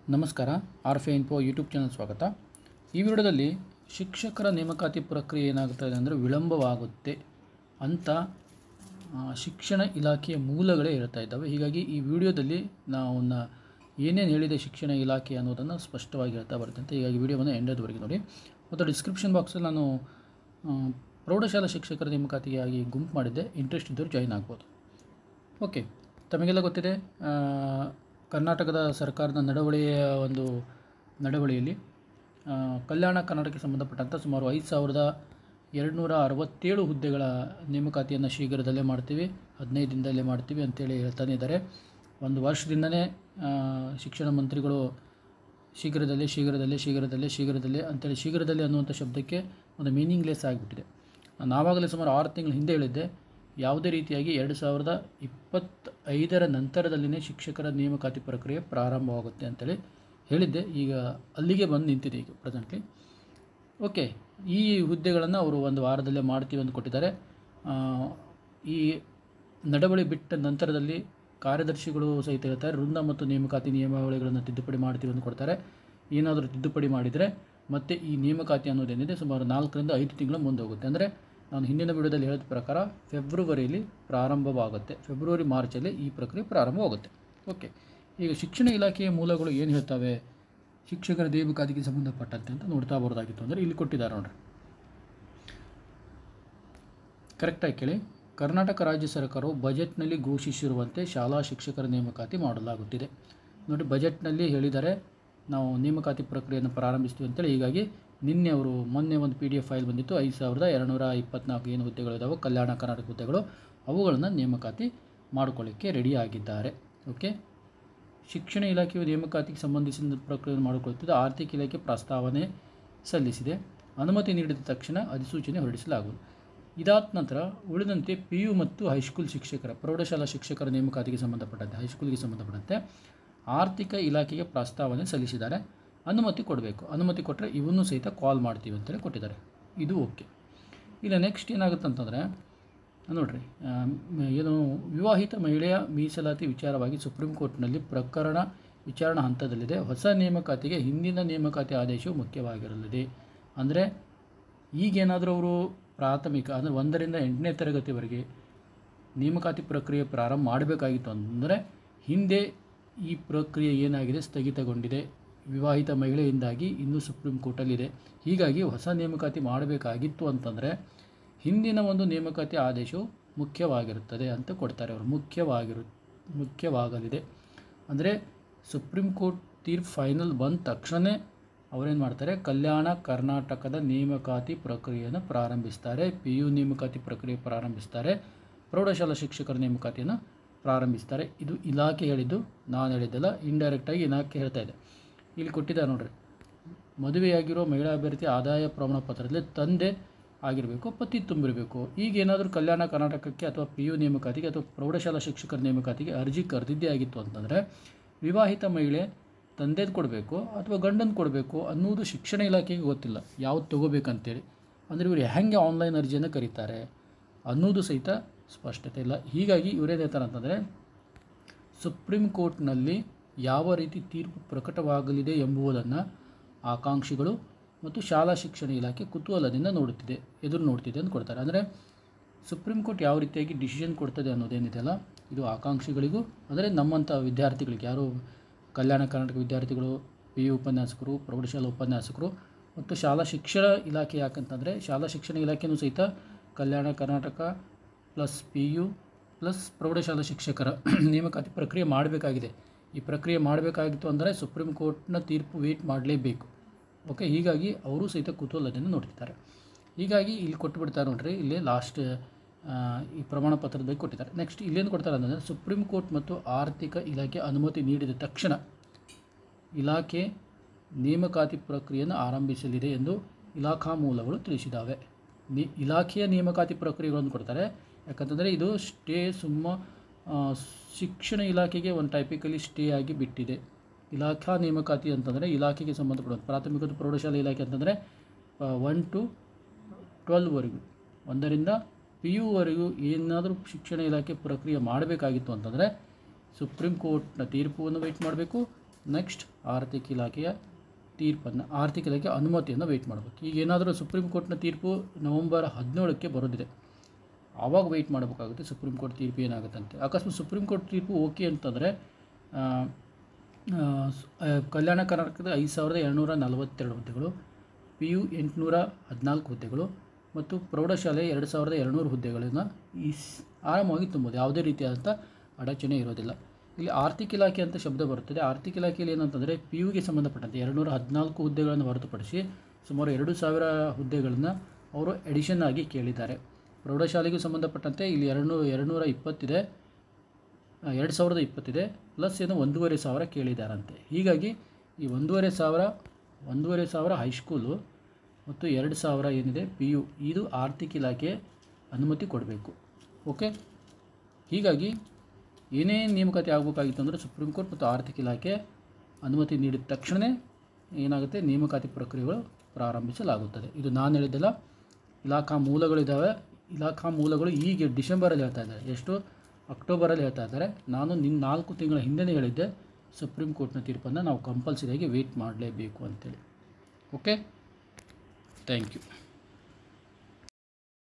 ನಮಸ್ಕಾರ ಆರ್ ಫೆ info YouTube channel ಸ್ವಾಗತ ಈ ವಿಡಿಯೋದಲ್ಲಿ ಶಿಕ್ಷಕರ ನೇಮಕಾತಿ ಪ್ರಕ್ರಿಯೆ ಏನಾಗುತ್ತದೆ ಅಂದರೆ ವಿಳಂಬವಾಗುತ್ತೆ ಅಂತ ಆ, ಶಿಕ್ಷಣ ಇಲಾಖೆಯ ಮೂಲಗಳೇ ಹೇಳ್ತಾ ಇದ್ದಾವೆ ಹೀಗಾಗಿ ಈ ವಿಡಿಯೋದಲ್ಲಿ ನಾವು ನ- ಏನೇನು ಹೇಳಿದೆ ಶಿಕ್ಷಣ ಇಲಾಖೆ ಅನ್ನೋದನ್ನು ಸ್ಪಷ್ಟವಾಗಿ ಹೇಳ್ತಾ ಬರುತ್ತೆ ಅಂತ ಹೀಗಾಗಿ ವಿಡಿಯೋವನ್ನು ಎಂಡದವರೆಗೆ ನೋಡಿ ಮತ್ತು ಡಿಸ್ಕ್ರಿಪ್ಷನ್ ಬಾಕ್ಸಲ್ಲಿ ನಾನು ಆ, ಪ್ರೌಢಶಾಲಾ ಶಿಕ್ಷಕರ ನೇಮಕಾತಿಗಾಗಿ ಗುಂಪು ಮಾಡಿದ್ದೆ ಇಂಟ್ರೆಸ್ಟ್ ಇದ್ದವರು ಜಾಯಿನ್ ಆಗ್ಬೋದು ಓಕೆ ತಮಗೆಲ್ಲ ಗೊತ್ತಿದೆ ಆ, ಕರ್ನಾಟಕದ ಸರ್ಕಾರದ ನಡವಳಿಯ ಒಂದು ನಡವಳಿಯಲ್ಲಿ ಆ, ಕಲ್ಯಾಣ ಕರ್ನಾಟಕಕ್ಕೆ ಸಂಬಂಧಪಟ್ಟಂಥ ಸುಮಾರು ಐದು ಸಾವಿರದ ಎರಡುನೂರ ಅರವತ್ತೇಳು ಹುದ್ದೆಗಳ ನೇಮಕಾತಿಯನ್ನು ಶೀಘ್ರದಲ್ಲೇ ಮಾಡ್ತೀವಿ ಹದಿನೈದು ದಿನದಲ್ಲೇ ಮಾಡ್ತೀವಿ ಅಂತೇಳಿ ಹೇಳ್ತಾನೆ ಇದ್ದಾರೆ ಒಂದು ವರ್ಷದಿಂದನೇ ಆ, ಶಿಕ್ಷಣ ಮಂತ್ರಿಗಳು ಶೀಘ್ರದಲ್ಲೇ ಶೀಘ್ರದಲ್ಲೇ ಶೀಘ್ರದಲ್ಲೇ ಶೀಘ್ರದಲ್ಲೇ ಅಂತೇಳಿ ಶೀಘ್ರದಲ್ಲೇ ಅನ್ನುವಂಥ ಶಬ್ದಕ್ಕೆ ಒಂದು ಮೀನಿಂಗ್ಲೆಸ್ ಆಗಿಬಿಟ್ಟಿದೆ ನಾನು ಆವಾಗಲೇ ಸುಮಾರು ಆರು ತಿಂಗಳ ಹಿಂದೆ ಹೇಳಿದ್ದೆ ಯಾವುದೇ ರೀತಿಯಾಗಿ ಎರಡು ಸಾವಿರದ ಇಪ್ಪತ್ತೈದರ ನಂತರದಲ್ಲಿನೇ ಶಿಕ್ಷಕರ ನೇಮಕಾತಿ ಪ್ರಕ್ರಿಯೆ ಪ್ರಾರಂಭವಾಗುತ್ತೆ ಅಂತೇಳಿ ಹೇಳಿದ್ದೆ ಈಗ ಅಲ್ಲಿಗೆ ಬಂದು ನಿಂತಿದೆ ಈಗ ಪ್ರೆಸೆಂಟ್ಲಿ ಓಕೆ ಈ ಹುದ್ದೆಗಳನ್ನು ಅವರು ಒಂದು ವಾರದಲ್ಲೇ ಮಾಡ್ತೀವಿ ಅಂತ ಕೊಟ್ಟಿದ್ದಾರೆ ಆ, ಈ ನಡವಳಿ ಬಿಟ್ಟ ನಂತರದಲ್ಲಿ ಕಾರ್ಯದರ್ಶಿಗಳು ಸಹಿತ ಹೇಳ್ತಾರೆ ವೃಂದ ಮತ್ತು ನೇಮಕಾತಿ ನಿಯಮಾವಳಿಗಳನ್ನು ತಿದ್ದುಪಡಿ ಮಾಡ್ತೀವಿ ಅಂತ ಕೊಡ್ತಾರೆ ಏನಾದರೂ ತಿದ್ದುಪಡಿ ಮಾಡಿದರೆ ಮತ್ತೆ ಈ ನೇಮಕಾತಿ ಅನ್ನೋದೇನಿದೆ ಸುಮಾರು ನಾಲ್ಕರಿಂದ ಐದು ತಿಂಗಳ ಮುಂದೆ ಹೋಗುತ್ತೆ ಅಂದರೆ ನಾನು ಹಿಂದಿನ ವಿಡಿಯೋದಲ್ಲಿ ಹೇಳಿದ ಪ್ರಕಾರ ಫೆಬ್ರವರಿಯಲ್ಲಿ ಪ್ರಾರಂಭವಾಗುತ್ತೆ ಫೆಬ್ರವರಿ ಮಾರ್ಚಲ್ಲಿ ಈ ಪ್ರಕ್ರಿಯೆ ಪ್ರಾರಂಭವಾಗುತ್ತೆ ಓಕೆ ಈಗ ಶಿಕ್ಷಣ ಇಲಾಖೆಯ ಮೂಲಗಳು ಏನು ಹೇಳ್ತವೆ ಶಿಕ್ಷಕರ ನೇಮಕಾತಿಗೆ ಸಂಬಂಧಪಟ್ಟಂತೆ ಅಂತ ನೋಡ್ತಾ ಬರೋದಾಗಿತ್ತು ಅಂದರೆ ಇಲ್ಲಿ ಕೊಟ್ಟಿದ್ದಾರೆ ನೋಡ್ರಿ ಕರೆಕ್ಟಾಗಿ ಕೇಳಿ ಕರ್ನಾಟಕ ರಾಜ್ಯ ಸರ್ಕಾರವು ಬಜೆಟ್ನಲ್ಲಿ ಘೋಷಿಸಿರುವಂತೆ ಶಾಲಾ ಶಿಕ್ಷಕರ ನೇಮಕಾತಿ ಮಾಡಲಾಗುತ್ತಿದೆ ನೋಡಿ ಬಜೆಟ್ನಲ್ಲಿ ಹೇಳಿದ್ದಾರೆ ನಾವು ನೇಮಕಾತಿ ಪ್ರಕ್ರಿಯೆಯನ್ನು ಪ್ರಾರಂಭಿಸ್ತೀವಿ ಅಂತೇಳಿ ಹೀಗಾಗಿ ನಿನ್ನೆ ಅವರು ಮೊನ್ನೆ ಒಂದು ಪಿ ಡಿ ಎಫ್ ಫೈಲ್ ಬಂದಿತ್ತು ಐದು ಸಾವಿರದ ಎರಡುನೂರ ಇಪ್ಪತ್ನಾಲ್ಕು ಏನು ಹುದ್ದೆಗಳಿದಾವೆ ಕಲ್ಯಾಣ ಕರ್ನಾಟಕ ಹುದ್ದೆಗಳು ಅವುಗಳನ್ನು ನೇಮಕಾತಿ ಮಾಡಿಕೊಳ್ಳಿಕ್ಕೆ ರೆಡಿ ಆಗಿದ್ದಾರೆ ಓಕೆ ಶಿಕ್ಷಣ ಇಲಾಖೆಯು ನೇಮಕಾತಿಗೆ ಸಂಬಂಧಿಸಿದ ಪ್ರಕ್ರಿಯೆ ಮಾಡಿಕೊಳ್ಳುತ್ತಿದ್ದು ಆರ್ಥಿಕ ಇಲಾಖೆ ಪ್ರಸ್ತಾವನೆ ಸಲ್ಲಿಸಿದೆ ಅನುಮತಿ ನೀಡಿದ ತಕ್ಷಣ ಅಧಿಸೂಚನೆ ಹೊರಡಿಸಲಾಗುವುದು ಇದಾದ ನಂತರ ಉಳಿದಂತೆ ಪಿ ಯು ಮತ್ತು ಹೈಸ್ಕೂಲ್ ಶಿಕ್ಷಕರ ಪ್ರೌಢಶಾಲಾ ಶಿಕ್ಷಕರ ನೇಮಕಾತಿಗೆ ಸಂಬಂಧಪಟ್ಟಂತೆ ಹೈಸ್ಕೂಲ್ಗೆ ಸಂಬಂಧಪಟ್ಟಂತೆ ಆರ್ಥಿಕ ಇಲಾಖೆಗೆ ಪ್ರಸ್ತಾವನೆ ಸಲ್ಲಿಸಿದ್ದಾರೆ ಅನುಮತಿ ಕೊಡಬೇಕು ಅನುಮತಿ ಕೊಟ್ಟರೆ ಇವನ್ನೂ ಸಹಿತ ಕಾಲ್ ಮಾಡ್ತೀವಿ ಅಂತೇಳಿ ಕೊಟ್ಟಿದ್ದಾರೆ ಇದು ಓಕೆ ಇಲ್ಲ ನೆಕ್ಸ್ಟ್ ಏನಾಗುತ್ತೆ ಅಂತಂದರೆ ನೋಡ್ರಿ ಆ, ಮ್, ಏನು ವಿವಾಹಿತ ಮಹಿಳೆಯ ಮೀಸಲಾತಿ ವಿಚಾರವಾಗಿ ಸುಪ್ರೀಂ ಕೋರ್ಟ್ನಲ್ಲಿ ಪ್ರಕರಣ ವಿಚಾರಣಾ ಹಂತದಲ್ಲಿದೆ ಹೊಸ ನೇಮಕಾತಿಗೆ ಹಿಂದಿನ ನೇಮಕಾತಿ ಆದೇಶವು ಮುಖ್ಯವಾಗಿರಲಿದೆ ಅಂದರೆ ಈಗೇನಾದರೂ ಅವರು ಪ್ರಾಥಮಿಕ ಅಂದರೆ ಒಂದರಿಂದ ಎಂಟನೇ ತರಗತಿವರೆಗೆ ನೇಮಕಾತಿ ಪ್ರಕ್ರಿಯೆ ಪ್ರಾರಂಭ ಮಾಡಬೇಕಾಗಿತ್ತು ಅಂದರೆ ಹಿಂದೆ ಈ ಪ್ರಕ್ರಿಯೆ ಏನಾಗಿದೆ ಸ್ಥಗಿತಗೊಂಡಿದೆ ವಿವಾಹಿತ ಮಹಿಳೆಯಿಂದಾಗಿ ಇನ್ನೂ ಸುಪ್ರೀಂ ಕೋರ್ಟಲ್ಲಿದೆ ಹೀಗಾಗಿ ಹೊಸ ನೇಮಕಾತಿ ಮಾಡಬೇಕಾಗಿತ್ತು ಅಂತಂದರೆ ಹಿಂದಿನ ಒಂದು ನೇಮಕಾತಿ ಆದೇಶವು ಮುಖ್ಯವಾಗಿರುತ್ತದೆ ಅಂತ ಕೊಡ್ತಾರೆ ಅವರು ಮುಖ್ಯವಾಗಿರು ಮುಖ್ಯವಾಗಲಿದೆ ಅಂದರೆ ಸುಪ್ರೀಂ ಕೋರ್ಟ್ ತೀರ್ಪು ಫೈನಲ್ ಬಂದ ತಕ್ಷಣವೇ ಅವರೇನು ಮಾಡ್ತಾರೆ ಕಲ್ಯಾಣ ಕರ್ನಾಟಕದ ನೇಮಕಾತಿ ಪ್ರಕ್ರಿಯೆಯನ್ನು ಪ್ರಾರಂಭಿಸ್ತಾರೆ ಪಿ ಯು ನೇಮಕಾತಿ ಪ್ರಕ್ರಿಯೆ ಪ್ರಾರಂಭಿಸ್ತಾರೆ ಪ್ರೌಢಶಾಲಾ ಶಿಕ್ಷಕರ ನೇಮಕಾತಿಯನ್ನು ಪ್ರಾರಂಭಿಸ್ತಾರೆ ಇದು ಇಲಾಖೆ ಹೇಳಿದ್ದು ನಾನು ಹೇಳಿದ್ದಲ್ಲ ಇಂಡೈರೆಕ್ಟಾಗಿ ಇಲಾಖೆ ಹೇಳ್ತಾ ಇದೆ ಇಲ್ಲಿ ಕೊಟ್ಟಿದ್ದಾರೆ ನೋಡ್ರಿ ಮದುವೆಯಾಗಿರೋ ಮಹಿಳಾ ಅಭ್ಯರ್ಥಿ ಆದಾಯ ಪ್ರಮಾಣ ಪತ್ರದಲ್ಲಿ ತಂದೆ ಆಗಿರಬೇಕು ಪತಿ ತುಂಬಿರಬೇಕು ಈಗ ಏನಾದರೂ ಕಲ್ಯಾಣ ಕರ್ನಾಟಕಕ್ಕೆ ಅಥವಾ ಪಿ ಯು ನೇಮಕಾತಿಗೆ ಅಥವಾ ಪ್ರೌಢಶಾಲಾ ಶಿಕ್ಷಕರ ನೇಮಕಾತಿಗೆ ಅರ್ಜಿ ಕರೆದಿದ್ದೇ ಆಗಿತ್ತು ಅಂತಂದರೆ ವಿವಾಹಿತ ಮಹಿಳೆ ತಂದೆದು ಕೊಡಬೇಕು ಅಥವಾ ಗಂಡನ ಕೊಡಬೇಕು ಅನ್ನೋದು ಶಿಕ್ಷಣ ಇಲಾಖೆಗೆ ಗೊತ್ತಿಲ್ಲ ಯಾವ್ದು ತೊಗೋಬೇಕಂತೇಳಿ ಅಂದರೆ ಇವರು ಹೆಂಗೆ ಆನ್ಲೈನ್ ಅರ್ಜಿಯನ್ನು ಕರೀತಾರೆ ಅನ್ನೋದು ಸಹಿತ ಸ್ಪಷ್ಟತೆ ಇಲ್ಲ ಹೀಗಾಗಿ ಇವರೇನು ಹೇಳ್ತಾರೆ ಅಂತಂದರೆ ಸುಪ್ರೀಂ ಕೋರ್ಟ್ನಲ್ಲಿ ಯಾವ ರೀತಿ ತೀರ್ಪು ಪ್ರಕಟವಾಗಲಿದೆ ಎಂಬುದನ್ನು ಆಕಾಂಕ್ಷಿಗಳು ಮತ್ತು ಶಾಲಾ ಶಿಕ್ಷಣ ಇಲಾಖೆ ಕುತೂಹಲದಿಂದ ನೋಡುತ್ತಿದೆ ಎದುರು ನೋಡ್ತಿದೆ ಅಂತ ಕೊಡ್ತಾರೆ ಅಂದರೆ ಸುಪ್ರೀಂ ಕೋರ್ಟ್ ಯಾವ ರೀತಿಯಾಗಿ ಡಿಸಿಷನ್ ಕೊಡ್ತದೆ ಅನ್ನೋದೇನಿದೆಯಲ್ಲ ಇದು ಆಕಾಂಕ್ಷಿಗಳಿಗೂ ಅಂದರೆ ನಮ್ಮಂಥ ವಿದ್ಯಾರ್ಥಿಗಳಿಗೆ ಯಾರು ಕಲ್ಯಾಣ ಕರ್ನಾಟಕ ವಿದ್ಯಾರ್ಥಿಗಳು ಪಿ ಯು ಉಪನ್ಯಾಸಕರು ಪ್ರೌಢಶಾಲಾ ಉಪನ್ಯಾಸಕರು ಮತ್ತು ಶಾಲಾ ಶಿಕ್ಷಣ ಇಲಾಖೆ ಯಾಕಂತಂದರೆ ಶಾಲಾ ಶಿಕ್ಷಣ ಇಲಾಖೆಯೂ ಸಹಿತ Kalyana Karnataka plus P U plus ಪ್ರೌಢಶಾಲಾ ಶಿಕ್ಷಕರ ನೇಮಕಾತಿ ಪ್ರಕ್ರಿಯೆ ಮಾಡಬೇಕಾಗಿದೆ ಈ ಪ್ರಕ್ರಿಯೆ ಮಾಡಬೇಕಾಗಿತ್ತು ಅಂದರೆ ಸುಪ್ರೀಂ ಕೋರ್ಟ್ನ ತೀರ್ಪು ವೇಟ್ ಮಾಡಲೇಬೇಕು ಓಕೆ ಹೀಗಾಗಿ ಅವರು ಸಹಿತ ಕುತೂಹಲದಿಂದ ನೋಡ್ತಿದ್ದಾರೆ ಹೀಗಾಗಿ ಇಲ್ಲಿ ಕೊಟ್ಟುಬಿಡ್ತಾರೆ ನೋಡ್ರಿ ಇಲ್ಲಿ ಲಾಸ್ಟ್ ಈ ಪ್ರಮಾಣ ಪತ್ರದ ಬಗ್ಗೆ ಕೊಟ್ಟಿದ್ದಾರೆ ನೆಕ್ಸ್ಟ್ ಇಲ್ಲೇನು ಕೊಡ್ತಾರೆ ಅಂತಂದರೆ ಸುಪ್ರೀಂ ಕೋರ್ಟ್ ಮತ್ತು ಆರ್ಥಿಕ ಇಲಾಖೆ ಅನುಮತಿ ನೀಡಿದ ತಕ್ಷಣ ಇಲಾಖೆ ನೇಮಕಾತಿ ಪ್ರಕ್ರಿಯೆಯನ್ನು ಆರಂಭಿಸಲಿದೆ ಎಂದು ಇಲಾಖಾ ಮೂಲಗಳು ತಿಳಿಸಿದ್ದಾವೆ ನಿ ಇಲಾಖೆಯ ನೇಮಕಾತಿ ಪ್ರಕ್ರಿಯೆಗಳನ್ನು ಕೊಡ್ತಾರೆ ಯಾಕಂತಂದರೆ ಇದು ಸ್ಟೇ ಸುಮ್ಮ ಆ, ಶಿಕ್ಷಣ ಇಲಾಖೆಗೆ ಒಂದು ಟೈಪಿಕಲಿ ಸ್ಟೇ ಆಗಿ ಬಿಟ್ಟಿದೆ ಇಲಾಖಾ ನೇಮಕಾತಿ ಅಂತಂದರೆ ಇಲಾಖೆಗೆ ಸಂಬಂಧಪಡುವಂಥ ಪ್ರಾಥಮಿಕ ಮತ್ತು ಪ್ರೌಢಶಾಲಾ ಇಲಾಖೆ ಅಂತಂದರೆ ಒನ್ ಟು ಟ್ವೆಲ್ವ್ವರೆಗೂ ಒಂದರಿಂದ ಪಿ ಯುವರೆಗೂ ಏನಾದರೂ ಶಿಕ್ಷಣ ಇಲಾಖೆ ಪ್ರಕ್ರಿಯೆ ಮಾಡಬೇಕಾಗಿತ್ತು ಅಂತಂದರೆ ಸುಪ್ರೀಂ ಕೋರ್ಟ್ನ ತೀರ್ಪನ್ನು ವೆಯ್ಟ್ ಮಾಡಬೇಕು ನೆಕ್ಸ್ಟ್ ಆರ್ಥಿಕ ಇಲಾಖೆಯ ತೀರ್ಪನ್ನು ಆರ್ಥಿಕ ಇಲಾಖೆ ಅನುಮತಿಯನ್ನು ವೆಯ್ಟ್ ಮಾಡಬೇಕು ಈಗ ಏನಾದರೂ ಸುಪ್ರೀಂ ಕೋರ್ಟ್ನ ತೀರ್ಪು ನವಂಬರ್ ಹದಿನೇಳಕ್ಕೆ ಬರೋದಿದೆ ಆವಾಗ ವೆಯ್ಟ್ ಮಾಡಬೇಕಾಗುತ್ತೆ ಸುಪ್ರೀಂ ಕೋರ್ಟ್ ತೀರ್ಪು ಏನಾಗುತ್ತಂತೆ ಅಕಸ್ಮಾತ್ ಸುಪ್ರೀಂ ಕೋರ್ಟ್ ತೀರ್ಪು ಓಕೆ ಅಂತಂದರೆ ಆ, ಆ, ಸ್- ಆ, ಕಲ್ಯಾಣ ಕರ್ನಾಟಕದ ಐದು ಸಾವಿರದ ಎರಡುನೂರ ನಲವತ್ತೆರಡು ಹುದ್ದೆಗಳು ಪಿ ಯು ಎಂಟುನೂರ ಹದಿನಾಲ್ಕು ಹುದ್ದೆಗಳು ಮತ್ತು ಪ್ರೌಢಶಾಲೆ ಎರಡು ಸಾವಿರದ ಎರಡುನೂರು ಹುದ್ದೆಗಳನ್ನು ಈ ಸ್- ಆರಾಮವಾಗಿ ತುಂಬೋದು ಯಾವುದೇ ರೀತಿಯಾದಂಥ ಅಡಚಣೆ ಇರೋದಿಲ್ಲ ಇಲ್ಲಿ ಆರ್ಥಿಕ ಇಲಾಖೆ ಅಂತ ಶಬ್ದ ಬರುತ್ತದೆ ಆರ್ಥಿಕ ಇಲಾಖೆಯಲ್ಲಿ ಏನಂತಂದರೆ ಪಿ ಯುಗೆ ಸಂಬಂಧಪಟ್ಟಂತೆ ಎರಡುನೂರ ಹದಿನಾಲ್ಕು ಹುದ್ದೆಗಳನ್ನು ಹೊರತುಪಡಿಸಿ ಸುಮಾರು ಎರಡು ಸಾವಿರ ಹುದ್ದೆಗಳನ್ನು ಅವರು ಎಡಿಷನ್ ಆಗಿ ಕೇಳಿದ್ದಾರೆ ಪ್ರೌಢಶಾಲೆಗೂ ಸಂಬಂಧಪಟ್ಟಂತೆ ಇಲ್ಲಿ ಎರಡು ಎರಡುನೂರ ಇಪ್ಪತ್ತಿದೆ ಆ, ಎರಡು ಸಾವಿರದ ಇಪ್ಪತ್ತಿದೆ ಪ್ಲಸ್ ಏನು ಒಂದೂವರೆ ಸಾವಿರ ಕೇಳಿದ್ದಾರಂತೆ ಹೀಗಾಗಿ ಈ ಒಂದೂವರೆ ಸಾವಿರ ಒಂದೂವರೆ ಸಾವಿರ ಹೈಸ್ಕೂಲು ಮತ್ತು ಎರಡು ಸಾವಿರ ಏನಿದೆ ಪಿ ಯು ಇದು ಆರ್ಥಿಕ ಇಲಾಖೆ ಅನುಮತಿ ಕೊಡಬೇಕು ಓಕೆ ಹೀಗಾಗಿ ಏನೇ ನೇಮಕಾತಿ ಆಗಬೇಕಾಗಿತ್ತು ಅಂದರೆ ಸುಪ್ರೀಂ ಕೋರ್ಟ್ ಮತ್ತು ಆರ್ಥಿಕ ಇಲಾಖೆ ಅನುಮತಿ ನೀಡಿದ ತಕ್ಷಣ ಏನಾಗುತ್ತೆ ನೇಮಕಾತಿ ಪ್ರಕ್ರಿಯೆಗಳು ಪ್ರಾರಂಭಿಸಲಾಗುತ್ತದೆ ಇದು ನಾನು ಹೇಳಿದ್ದೆಲ್ಲ ಇಲಾಖಾ ಮೂಲಗಳಿದ್ದಾವೆ ಇಲಾಖಾ ಮೂಲಗಳು ಈಗ ಡಿಸೆಂಬರಲ್ಲಿ ಹೇಳ್ತಾ ಇದ್ದಾರೆ ಎಷ್ಟು ಅಕ್ಟೋಬರಲ್ಲಿ ಹೇಳ್ತಾ ಇದ್ದಾರೆ ನಾನು ನಿನ್ನ ನಾಲ್ಕು ತಿಂಗಳ ಹಿಂದೆನೇ ಹೇಳಿದ್ದೆ ಸುಪ್ರೀಂ ಕೋರ್ಟ್ನ ತೀರ್ಪನ್ನು ನಾವು ಕಂಪಲ್ಸರಿಯಾಗಿ ವೆಯ್ಟ್ ಮಾಡಲೇಬೇಕು ಅಂತೇಳಿ ಓಕೆ ಥ್ಯಾಂಕ್ ಯು